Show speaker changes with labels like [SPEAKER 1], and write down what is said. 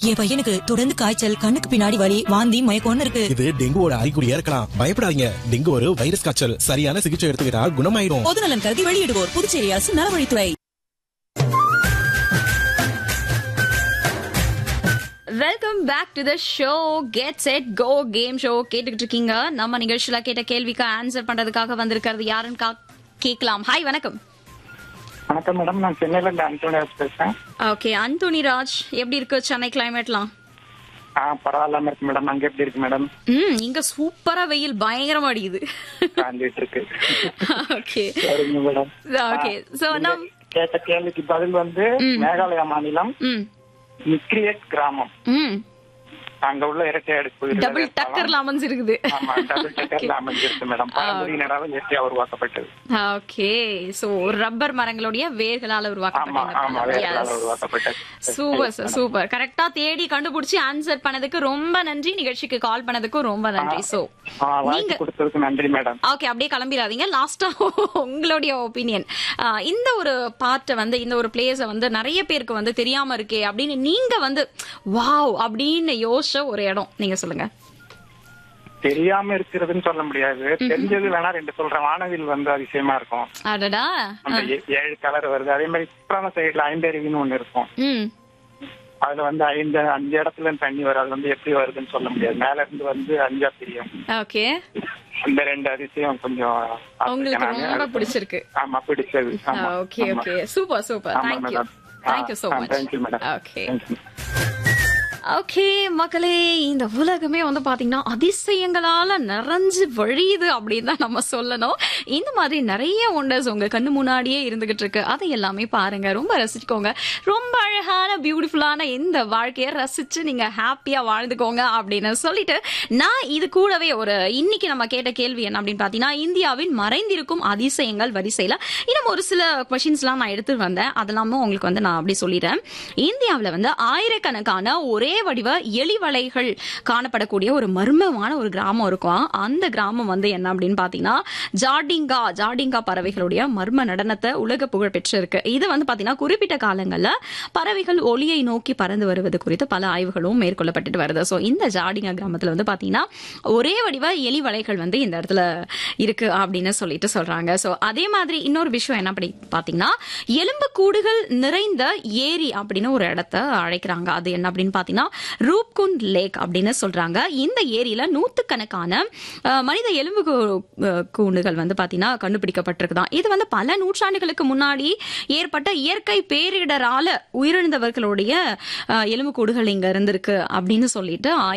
[SPEAKER 1] என் பையனுக்கு தொடர்ந்து காய்ச்சல் கண்ணுக்கு பின்னாடி வலி வாந்தி மயக்கம்னு இருக்கு
[SPEAKER 2] இது டெங்குவோட அறிகுறியா இருக்கலாம் பயப்படாதீங்க டெங்கு ஒரு வைரஸ் காய்ச்சல் சரியான சிகிச்சை எடுத்துக்கிட்டா குணமாயிடும்
[SPEAKER 1] பொது நலன் கருதி வெளியிடுவோர் புதுச்சேரி அரசு நலவழித்துறை
[SPEAKER 3] welcome back to the show get set go game show கேட்டுக்கிட்டு இருக்கீங்க நம்ம நிகழ்ச்சியில கேட்ட கேள்விக்கு ஆன்சர் பண்றதுக்காக வந்திருக்கிறது யாருன்னு கா- கேட்கலாம் ஹாய் வணக்கம்
[SPEAKER 4] வணக்கம் மேடம் நான் சென்னையில இருந்து அந்தோனியாஸ் பேசுறேன்
[SPEAKER 3] ஓகே அந்தோனி ராஜ் எப்படி இருக்கு சென்னை கிளைமேட்லாம்
[SPEAKER 4] ஆ பரவாயில்லாம இருக்கு மேடம் அங்க எப்படி இருக்கு மேடம்
[SPEAKER 3] ம் இங்க சூப்பரா வெயில் பயங்கரமா அடிக்குது
[SPEAKER 4] காஞ்சிட்டு இருக்கு
[SPEAKER 3] ஓகே
[SPEAKER 4] சரிங்க மேடம்
[SPEAKER 3] ஓகே சோ நம்
[SPEAKER 4] கேட்ட கேள்விக்கு பதில் வந்து மேகாலயா மாநிலம்
[SPEAKER 3] ம்
[SPEAKER 4] நிக்ரியட் கிராமம்
[SPEAKER 3] ம்
[SPEAKER 4] அங்க உள்ள இரட்டை அடுப்பு
[SPEAKER 3] டபுள் டக்கர் லெமன்ஸ் இருக்குது
[SPEAKER 4] ஆமா டபுள் டக்கர்ல அமைஞ்சிருக்கு மேடம் பழங்குடியினரால இயற்கையா உருவாக்கப்பட்டது
[SPEAKER 3] ஓகே சோ ரப்பர் மரங்களுடைய வேர்களால
[SPEAKER 4] ஆமா
[SPEAKER 3] உருவாக்கப்பட்ட
[SPEAKER 4] ஆமா
[SPEAKER 3] இந்த
[SPEAKER 4] வேளாண்
[SPEAKER 3] Yes.
[SPEAKER 4] உருவாக்கப்பட்டது
[SPEAKER 3] சூப்பர் சார் சூப்பர் கரெக்டா தேடி கண்டுபிடிச்சு ஆன்சர் பண்ணதுக்கு ரொம்ப நன்றி நிகழ்ச்சிக்கு கால் பண்ணதுக்கும் ரொம்ப நன்றி சோ
[SPEAKER 4] ஆ, வாய்ப்பு கொடுத்ததுக்கு நன்றி மேடம்
[SPEAKER 3] ஓகே அப்படியே கிளம்பிடாதீங்க லாஸ்டா உங்களுடைய ஒப்பீனியன் இந்த ஒரு பார்ட்டை வந்து இந்த ஒரு பிளேஸ வந்து நிறைய பேருக்கு வந்து தெரியாம இருக்கே அப்படின்னு நீங்க வந்து வாவ் அப்படின்னு யோசிச்ச ஒரு இடம் நீங்க சொல்லுங்க
[SPEAKER 4] தெரியாம இருக்கிறதுன்னு சொல்ல முடியாது தெரிஞ்சது வேணா ரெண்டு சொல்றேன் வானவில் வந்து அதிசயமா இருக்கும்
[SPEAKER 3] அடடா
[SPEAKER 4] அந்த ஏ- ஏழு கலர் வருது அதே மாதிரி குற்றாலம் சைடுல ஐந்தருவின்னு ஒண்ணு இருக்கும்
[SPEAKER 3] ம்
[SPEAKER 4] அதுல வந்து ஐந்து அஞ்சு இடத்துல இருந்து தண்ணி வரும் அது வந்து எப்படி வருதுன்னு சொல்ல முடியாது மேல இருந்து வந்து அஞ்சா பிரியும்
[SPEAKER 3] ஓகே
[SPEAKER 4] அந்த ரெண்டு அதிசயம் கொஞ்சம் பார்த்திருக்கேன்
[SPEAKER 3] உங்களுக்கு
[SPEAKER 4] நானு.
[SPEAKER 3] ரொம்ப பிடிச்சிருக்கு
[SPEAKER 4] ஆமா பிடிச்சது ஆமா
[SPEAKER 3] ஓகே
[SPEAKER 4] ஆமா.
[SPEAKER 3] ஓகே சூப்பர் சூப்பர்
[SPEAKER 4] ஆமா,
[SPEAKER 3] தேங்க்யூ
[SPEAKER 4] madam.
[SPEAKER 3] தேங்க்யூ சோ
[SPEAKER 4] ஆ,
[SPEAKER 3] much
[SPEAKER 4] thank you, madam.
[SPEAKER 3] Okay
[SPEAKER 4] Thank you.
[SPEAKER 3] Okay மக்களே இந்த உலகமே வந்து பாத்தீங்கன்னா அதிசயங்களால நிறைஞ்சு வழியுது அப்படின்னு தான் நம்ம சொல்லணும் இந்த மாதிரி நிறைய ஒண்டர்ஸ் உங்க கண்ணு முன்னாடியே இருந்துகிட்டு இருக்கு அதை எல்லாமே பாருங்க ரொம்ப ரசிச்சுக்கோங்க ரொம்ப அழகான பியூட்டிஃபுல்லான இந்த வாழ்க்கையை ரசிச்சு நீங்க ஹாப்பியா வாழ்ந்துக்கோங்க அப்படின்னு சொல்லிட்டு நான் இது கூடவே ஒரு இன்னைக்கு நம்ம கேட்ட கேள்வி என்ன அப்படின்னு பாத்தீங்கன்னா இந்தியாவின் மறைந்திருக்கும் அதிசயங்கள் வரிசையில இன்னும் ஒரு சில கொஷின்ஸ்லாம் நான் எடுத்து வந்தேன் அதெல்லாமும் உங்களுக்கு வந்து நான் அப்படி சொல்லிடுறேன் இந்தியாவுல வந்து ஆயிரக்கணக்கான ஒரே வடிவ எலிவளைகள் காணப்படக்கூடிய ஒரு மர்மமான ஒரு கிராமம் இருக்கும் அந்த கிராமம் வந்து என்ன அப்படின்னு பாத்தீங்கன்னா ஜாடிங்கா ஜாடிங்கா பறவைகளுடைய மர்ம நடனத்தை உலக புகழ் பெற்றிருக்கு இது வந்து பாத்தீங்கன்னா குறிப்பிட்ட காலங்கள்ல பறவைகள் ஒளியை நோக்கி பறந்து வருவது குறித்து பல ஆய்வுகளும் மேற்கொள்ளப்பட்டுட்டு வருது சோ இந்த ஜாடிங்கா கிராமத்துல வந்து பாத்தீங்கன்னா ஒரே வடிவ எலி வலைகள் வந்து இந்த இடத்துல இருக்கு அப்படின்னு சொல்லிட்டு சொல்றாங்க சோ அதே மாதிரி இன்னொரு விஷயம் என்ன அப்படி பாத்தீங்கன்னா எலும்பு கூடுகள் நிறைந்த ஏரி அப்படின்னு ஒரு இடத்த அழைக்கிறாங்க அது என்ன அப்படின்னு பாத்தீங்கன்னா ரூப்குண்ட் லேக் அப்படின்னு சொல்றாங்க இந்த ஏரியில நூத்துக்கணக்கான அஹ், மனித எலும்பு கூ- அஹ், கூண்டுகள் வந்து பாத்தீங்கன்னா கண்டுபிடிக்கப்பட்டிருக்குதான் இது வந்து பல நூற்றாண்டுகளுக்கு முன்னாடி ஏற்பட்ட இயற்கை பேரிடரால உயிரிழந்தவர்களுடைய அஹ், எலும்பு கூடுகள் இங்க இருந்திருக்கு அப்படின்னு சொல்லிட்டு